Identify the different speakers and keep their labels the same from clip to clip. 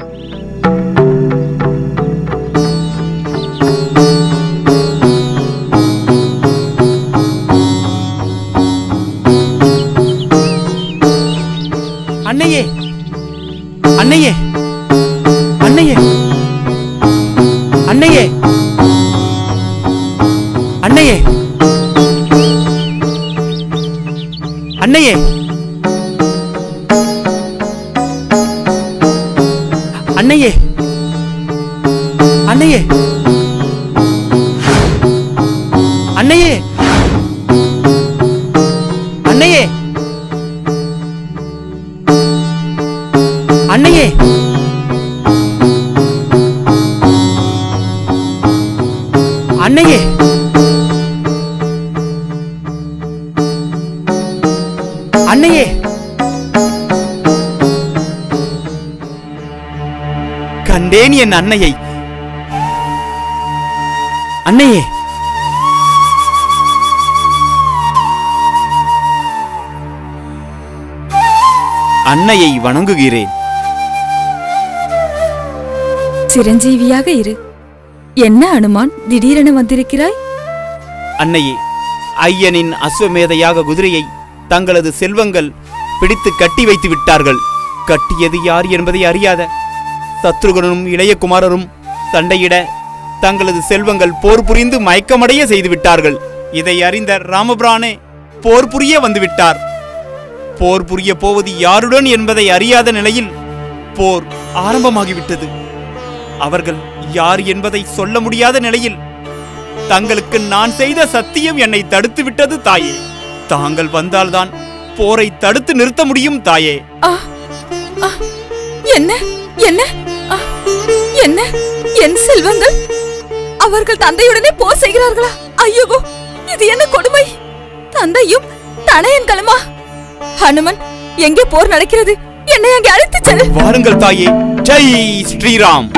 Speaker 1: அன்னையே அன்னையே அன்னையே அன்னையே அன்னையே அன்னையே அன்னையே அன்னையே அன்னையே அன்னையே அன்னையே அன்னையே அன்னையே கண்டேன் என் அன்னையை அன்னையே அன்னையை வணங்குகிறேன்
Speaker 2: சிரஞ்சீவியாக இரு என்ன அனுமான் திடீரென வந்திருக்கிறாய்
Speaker 1: அன்னையே ஐயனின் அஸ்வமேதையாக குதிரையை தங்களது செல்வங்கள் பிடித்து கட்டி வைத்து விட்டார்கள் கட்டியது யார் என்பதை அறியாத சத்ருகனும் இளையகுமாரரும் சண்டையிட தங்களது செல்வங்கள் போர் புரிந்து மயக்கமடைய செய்து விட்டார்கள் இதை அறிந்த ராமபிரானே போர் புரிய வந்துவிட்டார் போர் புரிய போவது யாருடன் என்பதை அறியாத நிலையில் போர் ஆரம்பமாகிவிட்டது அவர்கள் யார் என்பதை சொல்ல முடியாத நிலையில் தங்களுக்கு நான் செய்த சத்தியம் என்னை தடுத்து விட்டது தாயே தாங்கள் வந்தால்தான் போரை தடுத்து நிறுத்த முடியும் தாயே
Speaker 2: ஆ, ஆ, என்ன என்ன ஆ, என்ன என் செல்வங்கள் அவர்கள் தந்தையுடனே போர் செய்கிறார்களா ஐயோ இது என்ன கொடுமை தந்தையும் தனையன்களுமா ஹனுமன் எங்கே போர் நடக்கிறது என்னை அங்கே அழைத்துச் செல்
Speaker 1: வாருங்கள் தாயே ஜெய் ஸ்ரீராம்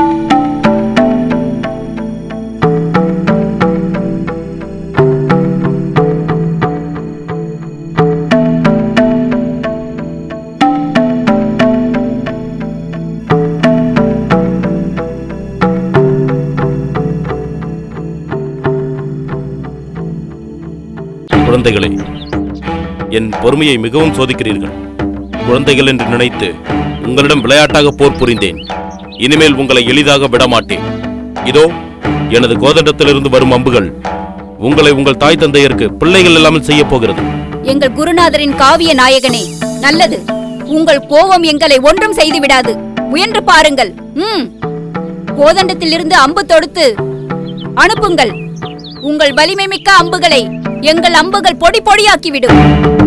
Speaker 3: குழந்தைகளே என் பொறுமையை மிகவும் சோதிக்கிறீர்கள் குழந்தைகள் என்று நினைத்து உங்களிடம் விளையாட்டாக போர் புரிந்தேன் இனிமேல் உங்களை எளிதாக விடமாட்டேன் இதோ எனது கோதண்டத்திலிருந்து வரும் அம்புகள் உங்களை உங்கள் தாய் தந்தையருக்கு பிள்ளைகள் இல்லாமல் செய்ய போகிறது
Speaker 4: எங்கள் குருநாதரின் காவிய நாயகனே நல்லது உங்கள் கோபம் எங்களை ஒன்றும் செய்து விடாது முயன்று பாருங்கள் ம் கோதண்டத்திலிருந்து அம்பு தொடுத்து அனுப்புங்கள் உங்கள் வலிமை மிக்க அம்புகளை எங்கள் அம்புகள் பொடி பொடியாக்கிவிடும்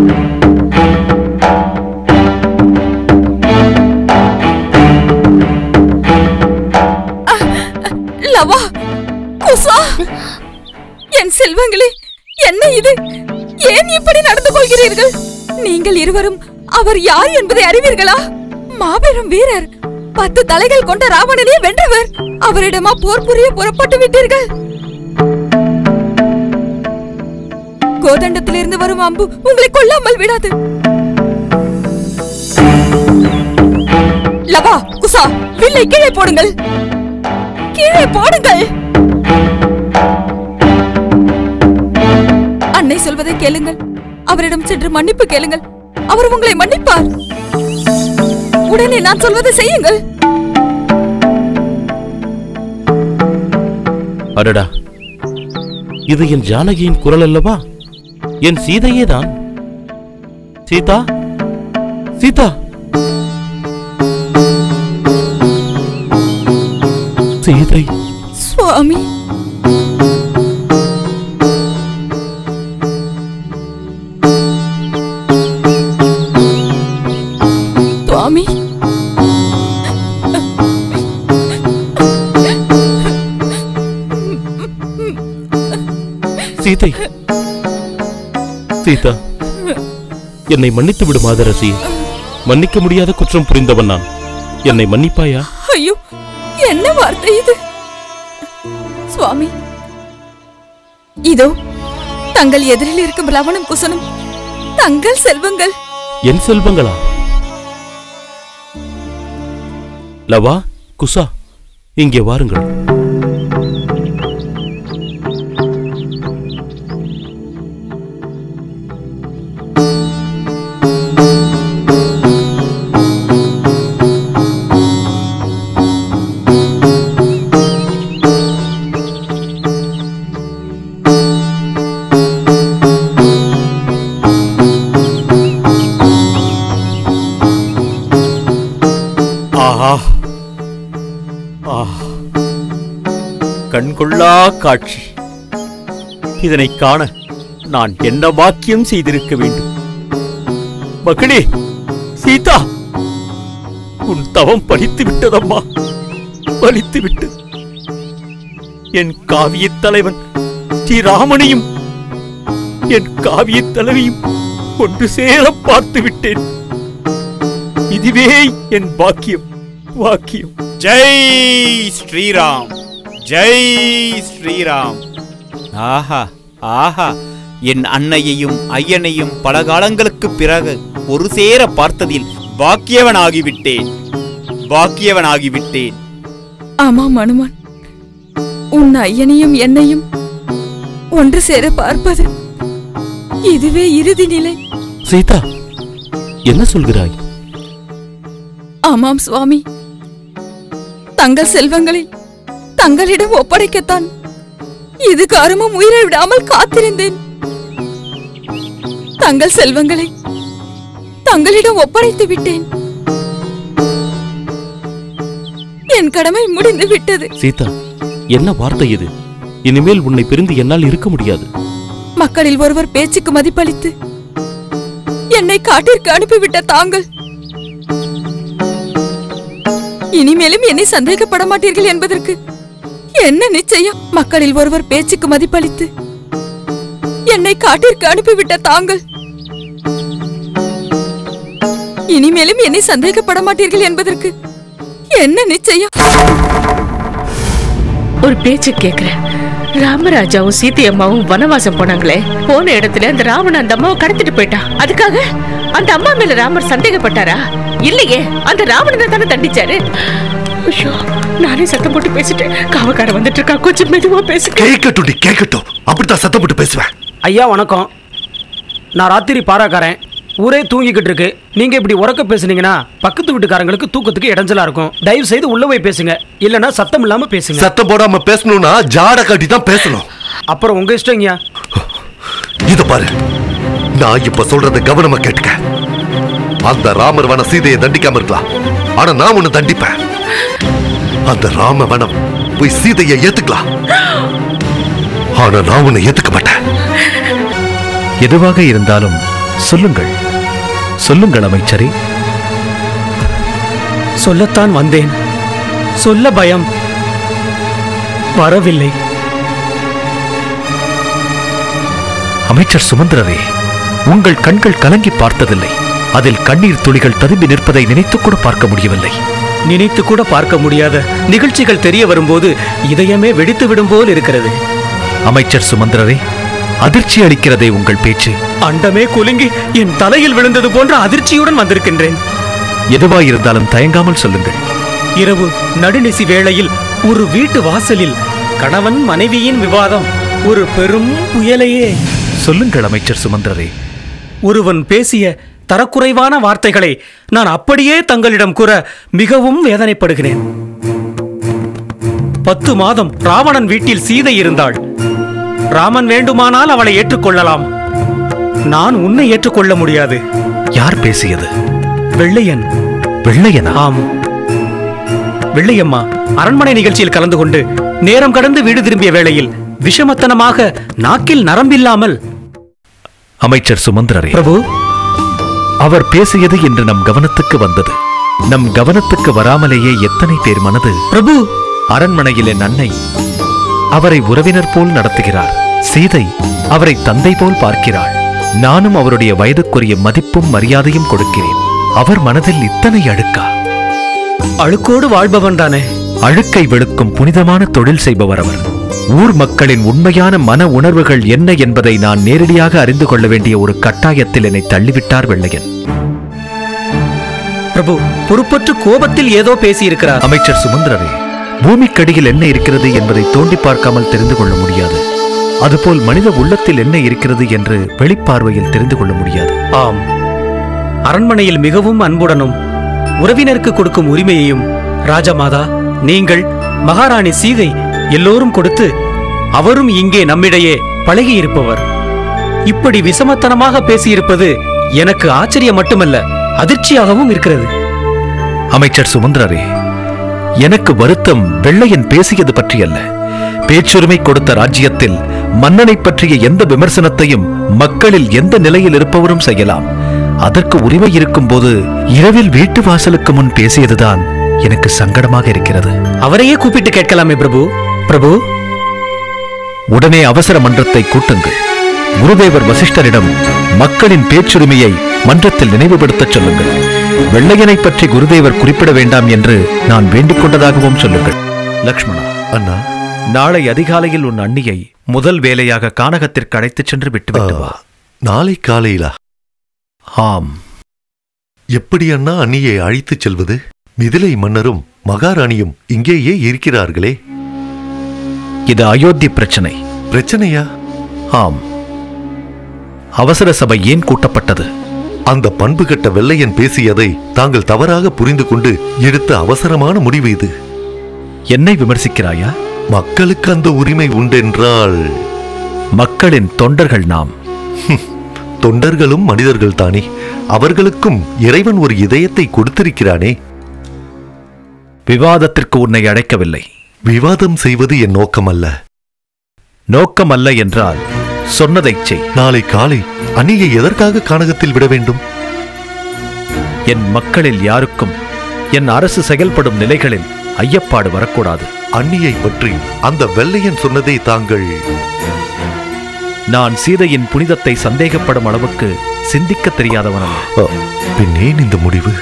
Speaker 2: லவா குசா என் செல்வங்களே என்ன இது ஏன் இப்படி நடந்து கொள்கிறீர்கள் நீங்கள் இருவரும் அவர் யார் என்பதை அறிவீர்களா மாபெரும் வீரர் பத்து தலைகள் கொண்ட ராவணனே வென்றவர் அவரிடமா போர் புரிய புறப்பட்டு விட்டீர்கள் கோதண்டத்திலிருந்து வரும் அம்பு உங்களை கொல்லாமல் விடாது லவா குசா வில்லை கீழே போடுங்கள் கீழே போடுங்கள் அன்னை சொல்வதை கேளுங்கள் அவரிடம் சென்று மன்னிப்பு கேளுங்கள் அவர் உங்களை மன்னிப்பார் உடனே நான் சொல்வதை செய்யுங்கள்
Speaker 3: அடடா இது என் ஜானகியின் குரல் அல்லவா என் சீதையே தான் சீதா சீதா சீதை
Speaker 2: சுவாமி சுவாமி
Speaker 3: சீதை சீதா என்னை மன்னித்து விடு மாதரசி மன்னிக்க முடியாத குற்றம் புரிந்தவன் நான் என்னை மன்னிப்பாயா
Speaker 2: ஐயோ என்ன வார்த்தை இது சுவாமி இதோ தங்கள் எதிரில் இருக்கும் லவணம் குசனும் தங்கள் செல்வங்கள்
Speaker 3: என் செல்வங்களா லவா குசா இங்கே வாருங்கள்
Speaker 5: ஆஹா ஆஹா கண்கொள்ளா காட்சி இதனை காண நான் என்ன பாக்கியம் செய்திருக்க வேண்டும் மகளே சீதா உன் தவம் பலித்து விட்டதம்மா பலித்து விட்டது என் காவியத் தலைவன் ஸ்ரீராமனையும் என் காவியத் தலைவியும் ஒன்று சேர பார்த்து விட்டேன் இதுவே என் பாக்கியம் பாக்கியம்
Speaker 1: ஜெய் ஸ்ரீராம் ஜெய் ஸ்ரீராம் ஆஹா ஆஹா என் அன்னையையும் ஐயனையும் பல காலங்களுக்குப் பிறகு ஒரு சேர பார்த்ததில் பாக்கியவனாகிவிட்டேன் பாக்கியவனாகிவிட்டேன்
Speaker 2: ஆமாம் அனுமான் உன் ஐயனையும் என்னையும் ஒன்று சேர பார்ப்பது இதுவே இறுதி நிலை
Speaker 3: சீதா என்ன சொல்கிறாய்
Speaker 2: ஆமாம் சுவாமி தங்கள் செல்வங்களை தங்களிடம் ஒப்படைக்கத்தான் இது காரமும் உயிரை விடாமல் காத்திருந்தேன் தங்கள் செல்வங்களை தங்களிடம் ஒப்படைத்து விட்டேன் என் கடமை முடிந்து விட்டது
Speaker 3: சீதா என்ன வார்த்தை இது இனிமேல் உன்னை பிரிந்து என்னால் இருக்க முடியாது
Speaker 2: மக்களில் ஒருவர் பேச்சுக்கு மதிப்பளித்து என்னை காட்டிற்கு அனுப்பிவிட்ட தாங்கள் இனிமேலும் என்னை சந்தேகப்பட மாட்டீர்கள் என்பதற்கு என்ன நிச்சயம் மக்களில் ஒருவர் பேச்சுக்கு மதிப்பளித்து என்னை காட்டிற்கு அனுப்பிவிட்ட தாங்கள் இனிமேலும் என்னை சந்தேகப்பட மாட்டீர்கள் என்பதற்கு என்ன நிச்சயம்
Speaker 6: ஒரு பேச்சு கேக்குறேன் ராமராஜாவும் சீதை அம்மாவும் வனவாசம் போனாங்களே போன இடத்துல அந்த ராவண அந்த அம்மாவை கடத்திட்டு போயிட்டான் அதுக்காக அந்த அம்மா மேல ராமர் சந்தேகப்பட்டாரா இல்லையே அந்த ராவணனை தானே தண்டிச்சாரு ஐயோ நானே சத்தம் போட்டு பேசிட்டேன் காவக்கார வந்துட்டு இருக்கா கொஞ்சம் மெதுவா பேசுங்க
Speaker 7: கேட்கட்டும்டி கேட்கட்டும் அப்படித்தான் சத்தம் போட்டு பேசுவேன்
Speaker 8: ஐயா வணக்கம் நான் ராத்திரி பாராக்காரன் ஊரே தூங்கிக்கிட்டு இருக்கு நீங்க இப்படி உறக்க பேசுனீங்கன்னா பக்கத்து வீட்டுக்காரங்களுக்கு தூக்கத்துக்கு இடைஞ்சலா இருக்கும் தயவு செய்து உள்ள போய் பேசுங்க இல்லனா சத்தம் இல்லாம பேசுங்க
Speaker 7: சத்தம் போடாம பேசணும்னா ஜாட காட்டி தான் பேசணும்
Speaker 8: அப்புறம் உங்க இஷ்டங்கய்யா
Speaker 7: இத பாரு நான் இப்ப சொல்றத கவனமா கேட்டுக்க அந்த ராமர் வன சீதையை தண்டிக்காம இருக்கலாம் ஆனா நான் உன்னை தண்டிப்பேன் அந்த ராம வனம் போய் சீதையை ஏத்துக்கலாம் ஆனா நான் உன்னை ஏத்துக்க மாட்டேன்
Speaker 9: எதுவாக இருந்தாலும் சொல்லுங்கள் சொல்லுங்கள் அமைச்சரே
Speaker 8: சொல்லத்தான் வந்தேன் சொல்ல பயம் வரவில்லை
Speaker 9: அமைச்சர் சுமந்திரரே உங்கள் கண்கள் கலங்கி பார்த்ததில்லை அதில் கண்ணீர் துளிகள் ததும்பி நிற்பதை நினைத்துக் கூட பார்க்க முடியவில்லை
Speaker 8: நினைத்து கூட பார்க்க முடியாத நிகழ்ச்சிகள் தெரிய வரும்போது இதயமே வெடித்து விடும் போல் இருக்கிறது
Speaker 9: அமைச்சர் சுமந்திரரே அதிர்ச்சி அளிக்கிறதே உங்கள் பேச்சு
Speaker 8: அண்டமே குலுங்கி என் தலையில் விழுந்தது போன்ற அதிர்ச்சியுடன் வந்திருக்கின்றேன்
Speaker 9: எதுவாயிருந்தாலும் தயங்காமல் சொல்லுங்கள்
Speaker 8: இரவு நடுநிசி வேளையில் ஒரு வீட்டு வாசலில் கணவன் மனைவியின் விவாதம் ஒரு பெரும் புயலையே
Speaker 9: சொல்லுங்கள் அமைச்சர் சுமந்திரரே
Speaker 8: ஒருவன் பேசிய தரக்குறைவான வார்த்தைகளை நான் அப்படியே தங்களிடம் கூற மிகவும் வேதனைப்படுகிறேன் பத்து மாதம் ராவணன் வீட்டில் சீதை இருந்தாள் ராமன் வேண்டுமானால் அவளை ஏற்றுக்கொள்ளலாம் நான் உன்னை ஏற்றுக்கொள்ள முடியாது
Speaker 9: யார் பேசியது
Speaker 8: வெள்ளையன்
Speaker 9: வெள்ளையனா
Speaker 8: ஆம் வெள்ளையம்மா அரண்மனை நிகழ்ச்சியில் கலந்து கொண்டு நேரம் கடந்து வீடு திரும்பிய வேளையில் விஷமத்தனமாக நாக்கில் நரம்பில்லாமல்
Speaker 9: அமைச்சர் சுமந்திரரே
Speaker 8: பிரபு
Speaker 9: அவர் பேசியது என்று நம் கவனத்துக்கு வந்தது நம் கவனத்துக்கு வராமலேயே எத்தனை பேர் மனது
Speaker 8: பிரபு
Speaker 9: அரண்மனையில் என் அன்னை அவரை உறவினர் போல் நடத்துகிறார் சீதை அவரை தந்தை போல் பார்க்கிறாள் நானும் அவருடைய வயதுக்குரிய மதிப்பும் மரியாதையும் கொடுக்கிறேன் அவர் மனதில் இத்தனை அழுக்கா
Speaker 8: அழுக்கோடு வாழ்பவன் தானே
Speaker 9: அழுக்கை வெளுக்கும் புனிதமான தொழில் செய்பவர் அவர் ஊர் மக்களின் உண்மையான மன உணர்வுகள் என்ன என்பதை நான் நேரடியாக அறிந்து கொள்ள வேண்டிய ஒரு கட்டாயத்தில் என்னை தள்ளிவிட்டார் வெள்ளையன்
Speaker 8: பிரபு பொறுப்பற்று கோபத்தில் ஏதோ பேசியிருக்கிறார்
Speaker 9: அமைச்சர் சுமந்திரரே பூமிக்கடியில் என்ன இருக்கிறது என்பதை தோண்டி பார்க்காமல் தெரிந்து கொள்ள முடியாது அதுபோல் மனித உள்ளத்தில் என்ன இருக்கிறது என்று வெளிப்பார்வையில் தெரிந்து கொள்ள முடியாது
Speaker 8: ஆம் அரண்மனையில் மிகவும் அன்புடனும் உறவினருக்கு கொடுக்கும் உரிமையையும் ராஜமாதா நீங்கள் மகாராணி சீதை எல்லோரும் கொடுத்து அவரும் இங்கே நம்மிடையே பழகியிருப்பவர் இப்படி விசமத்தனமாக பேசியிருப்பது எனக்கு ஆச்சரியம் மட்டுமல்ல அதிர்ச்சியாகவும் இருக்கிறது
Speaker 9: அமைச்சர் சுமந்திரரே எனக்கு வருத்தம் வெள்ளையன் பேசியது பற்றியல்ல பேச்சுரிமை கொடுத்த ராஜ்யத்தில் மன்னனை பற்றிய எந்த விமர்சனத்தையும் மக்களில் எந்த நிலையில் இருப்பவரும் செய்யலாம் அதற்கு உரிமை இருக்கும்போது இரவில் வீட்டு வாசலுக்கு முன் பேசியதுதான் எனக்கு சங்கடமாக இருக்கிறது
Speaker 8: அவரையே கூப்பிட்டு கேட்கலாமே பிரபு பிரபு
Speaker 9: உடனே அவசர மன்றத்தை கூட்டுங்கள் குருதேவர் வசிஷ்டரிடம் மக்களின் பேச்சுரிமையை மன்றத்தில் நினைவுபடுத்தச் சொல்லுங்கள் வெள்ளையனை பற்றி குருதேவர் குறிப்பிட வேண்டாம் என்று நான் வேண்டிக் கொண்டதாகவும் சொல்லுங்கள் லக்ஷ்மணா
Speaker 7: அண்ணா
Speaker 9: நாளை அதிகாலையில் உன் அண்ணியை முதல் வேலையாக கானகத்திற்கு அழைத்துச் சென்று விட்டுவிட்டு வா
Speaker 7: நாளை காலையிலா
Speaker 9: ஆம்
Speaker 7: எப்படி அண்ணா அண்ணியை அழைத்துச் செல்வது மிதிலை மன்னரும் மகாராணியும் இங்கேயே இருக்கிறார்களே
Speaker 9: இது அயோத்தி பிரச்சனை
Speaker 7: பிரச்சனையா
Speaker 9: ஆம் அவசர சபை ஏன் கூட்டப்பட்டது
Speaker 7: அந்த பண்பு கட்ட வெள்ளையன் பேசியதை தாங்கள் தவறாக புரிந்து கொண்டு எடுத்த அவசரமான முடிவு இது
Speaker 9: என்னை விமர்சிக்கிறாயா
Speaker 7: மக்களுக்கு அந்த உரிமை உண்டென்றால்
Speaker 9: மக்களின் தொண்டர்கள் நாம்
Speaker 7: தொண்டர்களும் மனிதர்கள் தானே அவர்களுக்கும் இறைவன் ஒரு இதயத்தை கொடுத்திருக்கிறானே
Speaker 9: விவாதத்திற்கு உன்னை அழைக்கவில்லை
Speaker 7: விவாதம் செய்வது என் நோக்கமல்ல
Speaker 9: நோக்கம் அல்ல என்றால் சொன்னதைச் செய்
Speaker 7: நாளை காலை அணியை எதற்காக கானகத்தில் விட வேண்டும்
Speaker 9: என் மக்களில் யாருக்கும் என் அரசு செயல்படும் நிலைகளில் ஐயப்பாடு வரக்கூடாது
Speaker 7: அண்ணியை பற்றி அந்த வெள்ளையன் சொன்னதை தாங்கள்
Speaker 9: நான் சீதையின் புனிதத்தை சந்தேகப்படும் அளவுக்கு சிந்திக்கத் தெரியாதவன் அல்ல
Speaker 7: அ, பின் ஏன் இந்த முடிவு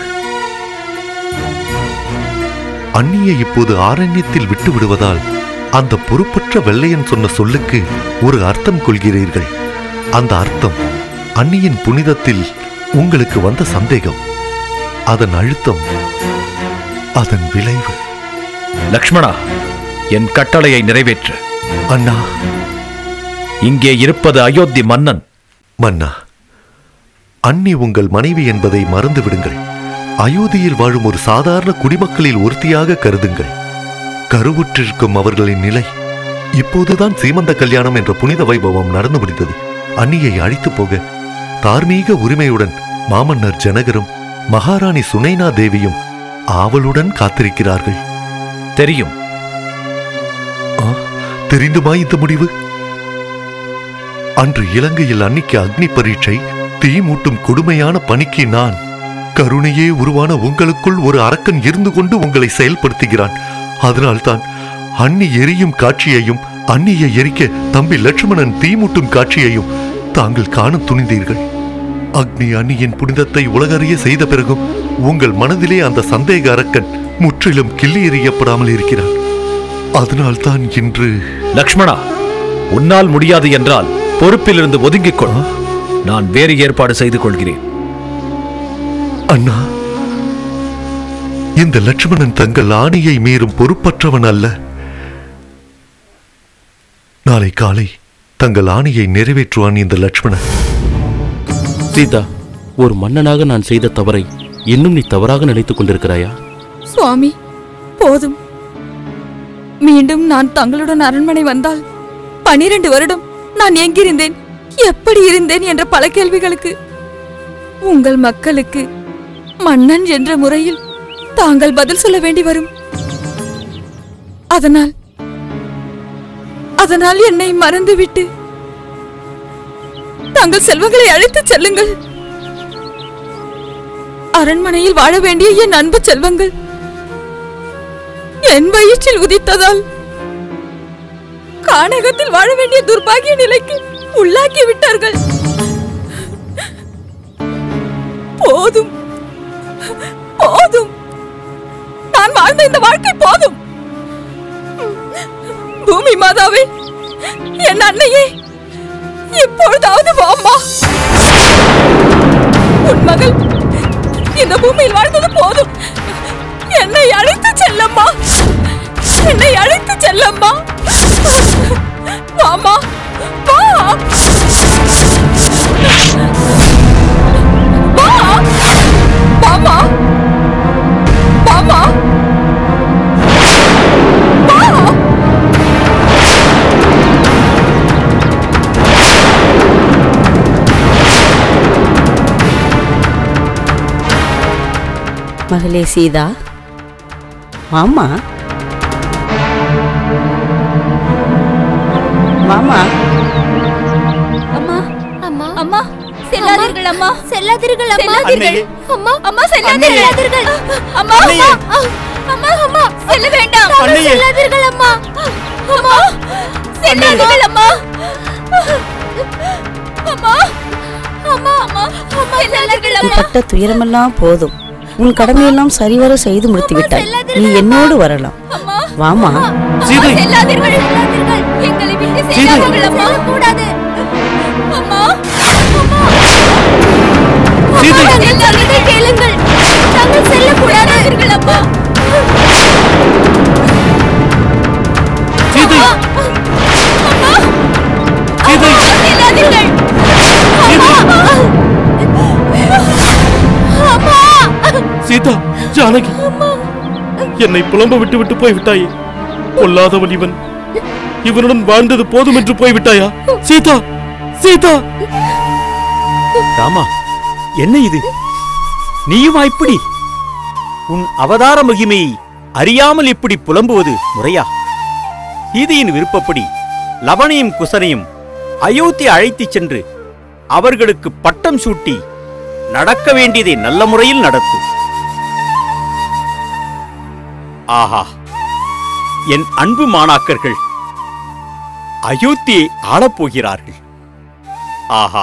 Speaker 7: அண்ணியை இப்போது ஆரண்யத்தில் விட்டு விடுவதால் அந்த பொறுப்பற்ற வெள்ளையன் சொன்ன சொல்லுக்கு ஒரு அர்த்தம் கொள்கிறீர்கள் அந்த அர்த்தம் அண்ணியின் புனிதத்தில் உங்களுக்கு வந்த சந்தேகம் அதன் அழுத்தம் அதன் விளைவு
Speaker 9: லக்ஷ்மணா என் கட்டளையை நிறைவேற்று
Speaker 7: அண்ணா
Speaker 9: இங்கே இருப்பது அயோத்தி மன்னன்
Speaker 7: மன்னா அன்னி உங்கள் மனைவி என்பதை மறந்து விடுங்கள் அயோத்தியில் வாழும் ஒரு சாதாரண குடிமக்களில் ஒருத்தியாக கருதுங்கள் கருவுற்றிருக்கும் அவர்களின் நிலை இப்போதுதான் சீமந்த கல்யாணம் என்ற புனித வைபவம் நடந்து முடிந்தது அன்னியை அழைத்து போக தார்மீக உரிமையுடன் மாமன்னர் ஜனகரும் மகாராணி சுனைனா தேவியும் ஆவலுடன் காத்திருக்கிறார்கள்
Speaker 9: தெரியும்
Speaker 7: ஆ, தெரிந்துமா இந்த முடிவு அன்று இலங்கையில் அன்னிக்கு அக்னி பரீட்சை தீ மூட்டும் கொடுமையான பணிக்கு நான் கருணையே உருவான உங்களுக்குள் ஒரு அரக்கன் இருந்து கொண்டு உங்களை செயல்படுத்துகிறான் அதனால்தான் அன்னி எரியும் காட்சியையும் அன்னியை எரிக்க தம்பி லட்சுமணன் தீ மூட்டும் காட்சியையும் தாங்கள் காண துணிந்தீர்கள் அக்னி அன்னியின் புனிதத்தை உலகறிய செய்த பிறகும் உங்கள் மனதிலே அந்த சந்தேக அரக்கன் முற்றிலும் கிள்ளி எறியப்படாமல் இருக்கிறான் அதனால்தான் இன்று
Speaker 9: லக்ஷ்மணா உன்னால் முடியாது என்றால் பொறுப்பிலிருந்து ஒதுங்கிக் கொள் நான் வேறு ஏற்பாடு செய்து கொள்கிறேன்
Speaker 7: அண்ணா இந்த லட்சுமணன் தங்கள் ஆணையை மீறும் பொறுப்பற்றவன் அல்ல நாளை காலை தங்கள் ஆணையை நிறைவேற்றுவான் இந்த லட்சுமணன்
Speaker 3: சீதா ஒரு மன்னனாக நான் செய்த தவறை இன்னும் நீ தவறாக நினைத்துக் கொண்டிருக்கிறாயா
Speaker 2: சுவாமி போதும் மீண்டும் நான் தங்களுடன் அரண்மனை வந்தால் பனிரெண்டு வருடம் நான் எங்கிருந்தேன் எப்படி இருந்தேன் என்ற பல கேள்விகளுக்கு உங்கள் மக்களுக்கு மன்னன் என்ற முறையில் தாங்கள் பதில் சொல்ல வேண்டி வரும் அதனால் அதனால் என்னை மறந்துவிட்டு தங்கள் செல்வங்களை அழைத்துச் செல்லுங்கள் அரண்மனையில் வாழ வேண்டிய என் அன்பு செல்வங்கள் என் வயிற்றில் உதித்ததால் கானகத்தில் வாழ வேண்டிய துர்பாகிய நிலைக்கு உள்ளாக்கி விட்டார்கள் போதும் போதும் நான் வாழ்ந்த இந்த வாழ்க்கை போதும் பூமி மாதாவே என் அன்னையே இப்பொழுதாவது வாம்மா உன் மகள் இந்த இந்த பூமியில் வாழ்ந்தது போதும் என்னை அழைத்து செல்லம்மா என்னை அழைத்து செல்லம்மா வாமா வா வா வாமா வாமா வா
Speaker 10: மகளே சீதா மாமா மாமா
Speaker 4: அம்மா அம்மா அம்மா செல்லாதீர்கள் அம்மா செல்லாதீர்கள் அம்மா
Speaker 1: அன்னையே.
Speaker 4: அம்மா அம்மா
Speaker 1: அன்னையே.
Speaker 4: செல்லாதீர்கள் அம்மா
Speaker 1: அன்னையே.
Speaker 4: அம்மா அம்மா செல்ல வேண்டாம்
Speaker 1: அன்னையே.
Speaker 4: செல்லாதீர்கள் அம்மா அம்மா செல்லாதீர்கள் அம்மா அம்மா அம்மா அம்மா அம்மா செல்லாதீர்கள்
Speaker 10: நீ
Speaker 4: அம்மா
Speaker 10: பட்ட துயரமெல்லாம் போதும் உன் கடமையெல்லாம் சரிவர செய்து முடித்து விட்டாய் நீ என்னோடு வரலாம்
Speaker 4: அம்மா
Speaker 10: வாமா
Speaker 3: சீதை.
Speaker 4: செல்லாதீர்கள் செல்லாதீர்கள் எங்களை விட்டு செல்லாதீர்கள் அம்மா கூடாது அம்மா அம்மா
Speaker 3: சீதை.
Speaker 4: அம்மா, நாங்கள் சொல்வதை கேளுங்கள் நாங்கள் செல்லக்கூடாதீர்கள் அப்பா
Speaker 3: சீதை
Speaker 4: அம்மா
Speaker 3: சீதை
Speaker 4: செல்லாதீர்கள் அம்மா
Speaker 3: சீதா ஜானகி என்னை புலம்ப விட்டு விட்டு போய் விட்டாயே பொல்லாதவன் இவன் இவனுடன் வாழ்ந்தது போதும் என்று போய் விட்டாயா சீதா சீதா
Speaker 5: ராமா என்ன இது நீயுமா இப்படி உன் அவதார மகிமையை அறியாமல் இப்படி புலம்புவது முறையா சீதையின் விருப்பப்படி லவனையும் குசனையும் அயோத்தி அழைத்துச் சென்று அவர்களுக்கு பட்டம் சூட்டி நடக்க வேண்டியதை நல்ல முறையில் நடத்து ஆஹா என் அன்பு மாணாக்கர்கள் அயோத்தியை ஆளப்போகிறார்கள் ஆஹா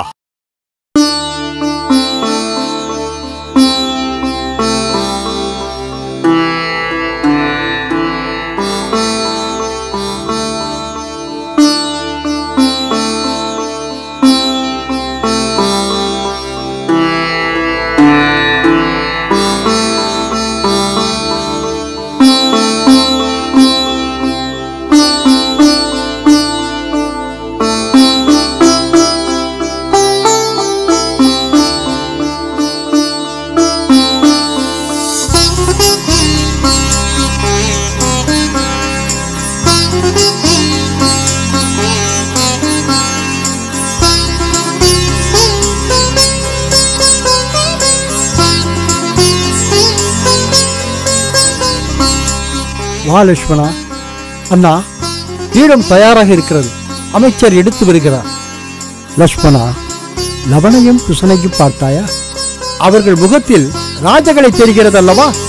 Speaker 11: வா லட்சுமணா அண்ணா ஈழம் தயாராக இருக்கிறது அமைச்சர் எடுத்து வருகிறார் லட்சுமணா லவணையும் குசனையும் பார்த்தாயா அவர்கள் முகத்தில் ராஜகளை தெரிகிறது அல்லவா